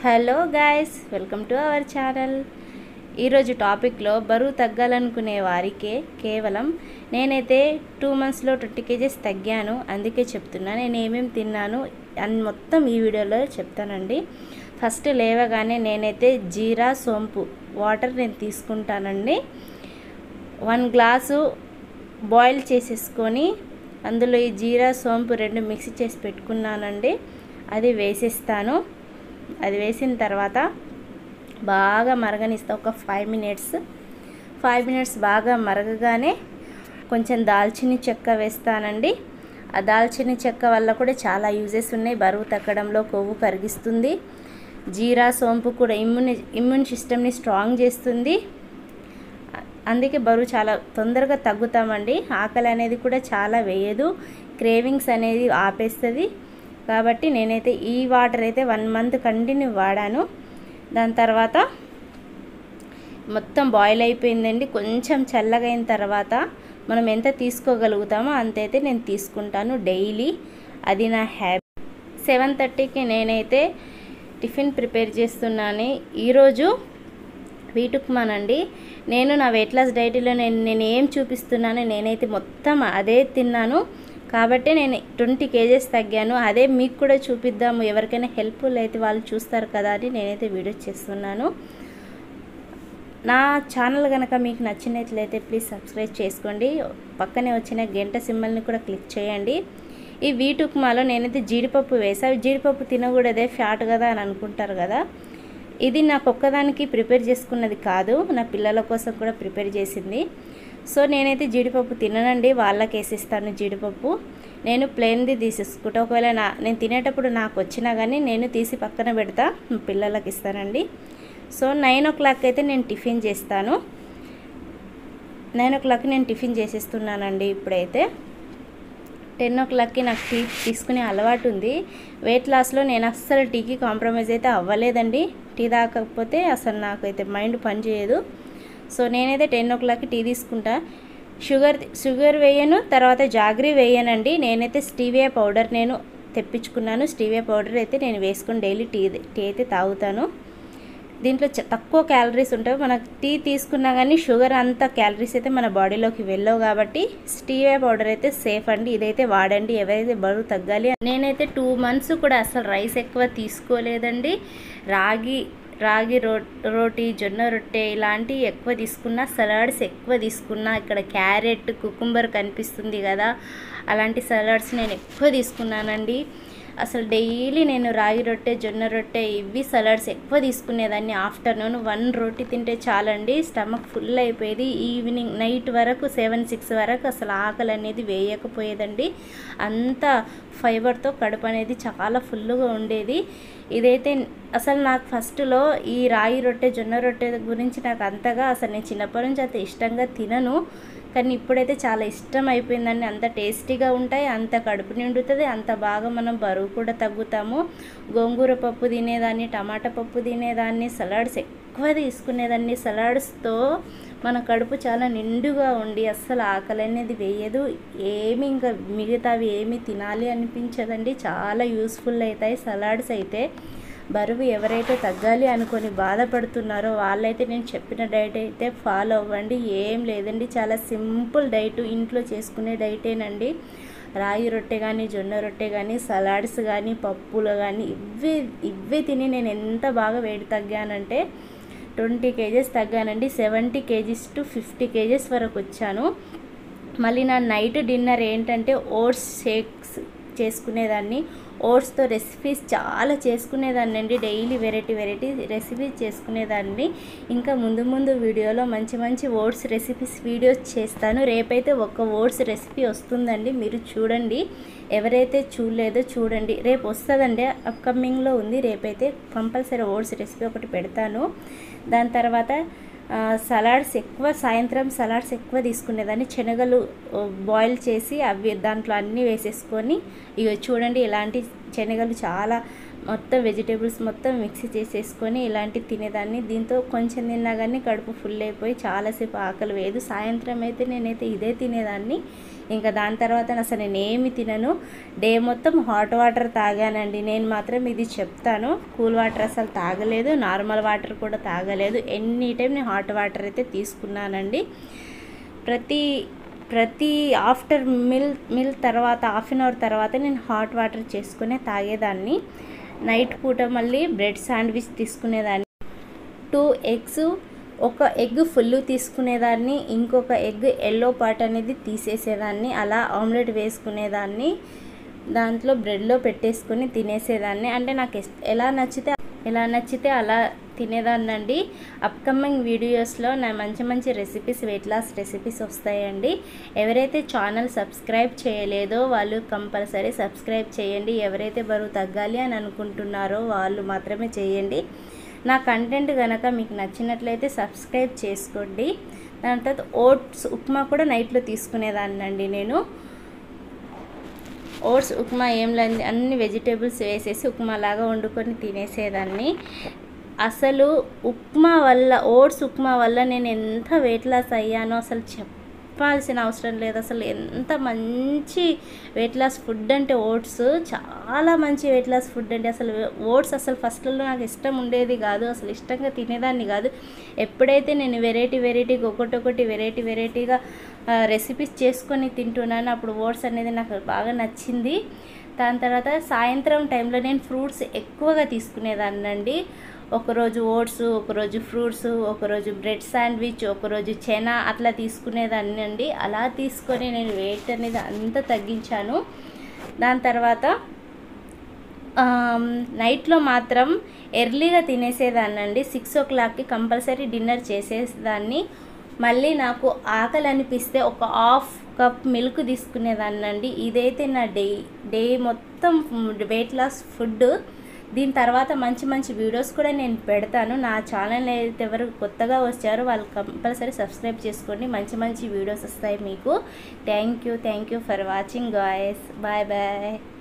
hello guys welcome to our channel ఈరోజు టాపిక్లో బరువు తగ్గాలనుకునే వారికే కేవలం నేనైతే టూ మంత్స్లో ట్వంటీ కేజెస్ తగ్గాను అందుకే చెప్తున్నా నేను ఏమేమి తిన్నాను అని మొత్తం ఈ వీడియోలో చెప్తానండి ఫస్ట్ లేవగానే నేనైతే జీరా సోంపు వాటర్ నేను తీసుకుంటానండి వన్ గ్లాసు బాయిల్ చేసేసుకొని అందులో ఈ జీరా సోంపు రెండు మిక్సీ చేసి పెట్టుకున్నానండి అది వేసేస్తాను అది వేసిన తర్వాత బాగా మరగనిస్తా ఒక ఫైవ్ మినిట్స్ ఫైవ్ మినిట్స్ బాగా మరగగానే కొంచెం దాల్చిని చెక్క వేస్తానండి ఆ దాల్చిని చెక్క వల్ల కూడా చాలా యూజెస్ ఉన్నాయి బరువు తగ్గడంలో కొవ్వు కరిగిస్తుంది జీరా సోంపు కూడా ఇమ్యూన్ ఇమ్యూన్ సిస్టమ్ని స్ట్రాంగ్ చేస్తుంది అందుకే బరువు చాలా తొందరగా తగ్గుతామండి ఆకలి అనేది కూడా చాలా వేయదు క్రేవింగ్స్ అనేది ఆపేస్తుంది కాబట్టి నేనైతే ఈ వాటర్ అయితే వన్ మంత్ కంటిన్యూ వాడాను దాని తర్వాత మొత్తం బాయిల్ అయిపోయిందండి కొంచెం చల్లగైన తర్వాత మనం ఎంత తీసుకోగలుగుతామో అంతైతే నేను తీసుకుంటాను డైలీ అది నా హ్యాబిట్ సెవెన్ థర్టీకి నేనైతే టిఫిన్ ప్రిపేర్ చేస్తున్నాను ఈరోజు వీటుకుమానండి నేను నా వెయిట్ లాస్ డైట్లో నేను నేను ఏం చూపిస్తున్నానో నేనైతే మొత్తం అదే తిన్నాను కాబట్టి నేను ట్వంటీ కేజెస్ తగ్గాను అదే మీకు కూడా చూపిద్దాము ఎవరికైనా హెల్ప్ఫుల్ అయితే వాళ్ళు చూస్తారు కదా అని నేనైతే వీడియో చేస్తున్నాను నా ఛానల్ కనుక మీకు నచ్చినట్లయితే ప్లీజ్ సబ్స్క్రైబ్ చేసుకోండి పక్కనే వచ్చిన గంట సింబల్ని కూడా క్లిక్ చేయండి ఈ వీట్ ఉప్మాలో నేనైతే జీడిపప్పు వేసా జీడిపప్పు తినకూడదే ఫ్యాట్ కదా అని అనుకుంటారు కదా ఇది నాకు ఒక్కదానికి ప్రిపేర్ చేసుకున్నది కాదు నా పిల్లల కోసం కూడా ప్రిపేర్ చేసింది సో నేనైతే జీడిపప్పు తిననండి వాళ్ళకి వేసిస్తాను జీడిపప్పు నేను ప్లెయిన్ది తీసేసుకుంటా ఒకవేళ నా నేను తినేటప్పుడు నాకు వచ్చినా కానీ నేను తీసి పక్కన పెడతా పిల్లలకి ఇస్తానండి సో నైన్ ఓ క్లాక్ అయితే నేను టిఫిన్ చేస్తాను నైన్ ఓ క్లాక్కి నేను టిఫిన్ చేసేస్తున్నానండి ఇప్పుడైతే టెన్ ఓ క్లాక్కి నాకు టీ తీసుకునే అలవాటు ఉంది వెయిట్ లాస్లో నేను అస్సలు టీకి కాంప్రమైజ్ అయితే అవ్వలేదండి టీ తాగకపోతే అసలు నాకైతే మైండ్ పనిచేయదు సో నేనైతే టెన్ ఓ క్లాక్కి టీ తీసుకుంటా షుగర్ షుగర్ వేయను తర్వాత జాగ్రీ వేయనండి నేనైతే స్టీవియా పౌడర్ నేను తెప్పించుకున్నాను స్టీవియా పౌడర్ అయితే నేను వేసుకుని డైలీ టీ టీ అయితే తాగుతాను దీంట్లో తక్కువ క్యాలరీస్ ఉంటాయి మనకు టీ తీసుకున్నా కానీ షుగర్ అంత క్యాలరీస్ అయితే మన బాడీలోకి వెళ్ళవు కాబట్టి స్టీవియా పౌడర్ అయితే సేఫ్ అండి ఇదైతే వాడండి ఎవరైతే బరువు తగ్గాలి నేనైతే టూ మంత్స్ కూడా అసలు రైస్ ఎక్కువ తీసుకోలేదండి రాగి రాగి రో రోటీ జొన్న రొట్టె ఇలాంటివి ఎక్కువ తీసుకున్నా సలాడ్స్ ఎక్కువ తీసుకున్నా ఇక్కడ క్యారెట్ కుకుంబర్ కనిపిస్తుంది కదా అలాంటి సలాడ్స్ నేను ఎక్కువ తీసుకున్నానండి అసలు డైలీ నేను రాగి రొట్టె జొన్న రొట్టె ఇవి సలాడ్స్ ఎక్కువ తీసుకునేదాన్ని ఆఫ్టర్నూన్ వన్ రోటీ తింటే చాలండి స్టమక్ ఫుల్ అయిపోయేది ఈవినింగ్ నైట్ వరకు సెవెన్ సిక్స్ వరకు అసలు ఆకలి అనేది వేయకపోయేదండి అంత ఫైబర్తో కడుపు అనేది చాలా ఫుల్గా ఉండేది ఇదైతే అసలు నాకు ఫస్ట్లో ఈ రాగి రొట్టె జొన్న రొట్టె గురించి నాకు అంతగా అసలు నేను చిన్నప్పటి నుంచి అంత ఇష్టంగా తినను కానీ ఇప్పుడైతే చాలా ఇష్టం అయిపోయిందండి అంత టేస్టీగా ఉంటాయి అంత కడుపు నిండుతుంది అంత బాగా మనం బరువు కూడా తగ్గుతాము గోంగూర పప్పు తినేదాన్ని టమాటా పప్పు తినేదాన్ని సలాడ్స్ ఎక్కువ తీసుకునేదాన్ని సలాడ్స్తో మన కడుపు చాలా నిండుగా ఉండి అస్సలు ఆకలి అనేది వేయదు ఏమి ఇంకా మిగతావి ఏమి తినాలి అనిపించదండి చాలా యూస్ఫుల్ అవుతాయి సలాడ్స్ అయితే బరువు ఎవరైతే తగ్గాలి అనుకొని బాధపడుతున్నారో వాళ్ళైతే నేను చెప్పిన డైట్ అయితే ఫాలో అవ్వండి ఏం లేదండి చాలా సింపుల్ డైట్ ఇంట్లో చేసుకునే డైటేనండి రాగి రొట్టె కానీ జొన్న రొట్టె కానీ సలాడ్స్ కానీ పప్పులు కానీ ఇవే ఇవే తిని నేను ఎంత బాగా వేడి తగ్గానంటే ట్వంటీ కేజెస్ తగ్గానండి seventy kgs to fifty kgs వరకు వచ్చాను మళ్ళీ నా నైట్ డిన్నర్ ఏంటంటే ఓట్స్ షేక్స్ చేసుకునేదాన్ని ఓట్స్తో రెసిపీస్ చాలా చేసుకునేదాన్ని అండి డైలీ వెరైటీ వెరైటీ రెసిపీస్ చేసుకునేదాన్ని ఇంకా ముందు ముందు వీడియోలో మంచి మంచి ఓట్స్ రెసిపీస్ వీడియోస్ చేస్తాను రేపైతే ఒక ఓట్స్ రెసిపీ వస్తుందండి మీరు చూడండి ఎవరైతే చూడలేదో చూడండి రేపు వస్తుందండి అప్కమింగ్లో ఉంది రేపైతే కంపల్సరీ ఓట్స్ రెసిపీ ఒకటి పెడతాను దాని తర్వాత సలాడ్స్ ఎక్కువ సాయంత్రం సలాడ్స్ ఎక్కువ తీసుకునేదాన్ని శనగలు బాయిల్ చేసి అవి దాంట్లో అన్నీ వేసేసుకొని ఇక చూడండి ఇలాంటి శనగలు చాలా మొత్తం వెజిటేబుల్స్ మొత్తం మిక్సీ చేసేసుకొని ఇలాంటివి తినేదాన్ని దీంతో కొంచెం తిన్నా కానీ కడుపు ఫుల్ అయిపోయి చాలాసేపు ఆకలి వేయదు సాయంత్రం అయితే నేనైతే ఇదే తినేదాన్ని ఇంకా దాని తర్వాత అసలు నేను ఏమి తినను డే మొత్తం హాట్ వాటర్ తాగానండి నేను మాత్రం ఇది చెప్తాను కూల్ వాటర్ అసలు తాగలేదు నార్మల్ వాటర్ కూడా తాగలేదు ఎనీ టైం నేను హాట్ వాటర్ అయితే తీసుకున్నానండి ప్రతి ప్రతి ఆఫ్టర్ మిల్ మిల్ తర్వాత హాఫ్ అన్ అవర్ తర్వాత నేను హాట్ వాటర్ చేసుకునే తాగేదాన్ని నైట్ పూట మళ్ళీ బ్రెడ్ శాండ్విచ్ తీసుకునేదాన్ని టూ ఎగ్స్ ఒక ఎగ్ ఫుల్ తీసుకునేదాన్ని ఇంకొక ఎగ్ ఎల్లో పార్ట్ అనేది తీసేసేదాన్ని అలా ఆమ్లెట్ వేసుకునేదాన్ని దాంట్లో బ్రెడ్లో పెట్టేసుకొని తినేసేదాన్ని అంటే నాకు ఇష్ట ఎలా నచ్చితే ఎలా నచ్చితే అలా తినేదాన్నండి అప్కమింగ్ వీడియోస్లో నా మంచి మంచి రెసిపీస్ వెయిట్ లాస్ రెసిపీస్ వస్తాయండి ఎవరైతే ఛానల్ సబ్స్క్రైబ్ చేయలేదో వాళ్ళు కంపల్సరీ సబ్స్క్రైబ్ చేయండి ఎవరైతే బరువు తగ్గాలి అని అనుకుంటున్నారో వాళ్ళు మాత్రమే చేయండి నా కంటెంట్ కనుక మీకు నచ్చినట్లయితే సబ్స్క్రైబ్ చేసుకోండి దాని తర్వాత ఓట్స్ ఉప్మా కూడా నైట్లో తీసుకునేదాన్నండి నేను ఓట్స్ ఉప్మా ఏం లేదు అన్ని వెజిటేబుల్స్ వేసేసి ఉప్మా లాగా వండుకొని తినేసేదాన్ని అసలు ఉప్మా వల్ల ఓట్స్ ఉప్మా వల్ల నేను ఎంత వెయిట్ లాస్ అయ్యానో అసలు చెప్పాల్సిన అవసరం లేదు అసలు ఎంత మంచి వెయిట్ లాస్ ఫుడ్ అంటే ఓట్స్ చాలా మంచి వెయిట్ లాస్ ఫుడ్ అండి అసలు ఓట్స్ అసలు ఫస్ట్లో నాకు ఇష్టం ఉండేది కాదు అసలు ఇష్టంగా తినేదాన్ని కాదు ఎప్పుడైతే నేను వెరైటీ వెరైటీగా ఒకటొకటి వెరైటీ వెరైటీగా రెసిపీస్ చేసుకొని తింటున్నాను అప్పుడు ఓట్స్ అనేది నాకు బాగా నచ్చింది దాని తర్వాత సాయంత్రం టైంలో నేను ఫ్రూట్స్ ఎక్కువగా తీసుకునేదాన్నండి ఒకరోజు ఓట్స్ ఒకరోజు ఫ్రూట్స్ ఒకరోజు బ్రెడ్ శాండ్విచ్ ఒకరోజు చెనా అట్లా తీసుకునేదాన్ని అండి అలా తీసుకొని నేను వెయిట్ అనేది అంతా తగ్గించాను దాని తర్వాత నైట్లో మాత్రం ఎర్లీగా తినేసేదాన్నండి సిక్స్ ఓ క్లాక్కి కంపల్సరీ డిన్నర్ చేసేదాన్ని మళ్ళీ నాకు ఆకలి అనిపిస్తే ఒక హాఫ్ కప్ మిల్క్ తీసుకునేదాన్నండి ఇదైతే నా డే డే మొత్తం వెయిట్ లాస్ ఫుడ్ దీని తర్వాత మంచి మంచి వీడియోస్ కూడా నేను పెడతాను నా ఛానల్ అయితే ఎవరు కొత్తగా వచ్చారో వాళ్ళు కంపల్సరీ సబ్స్క్రైబ్ చేసుకోండి మంచి మంచి వీడియోస్ వస్తాయి మీకు thank you thank you for watching guys bye bye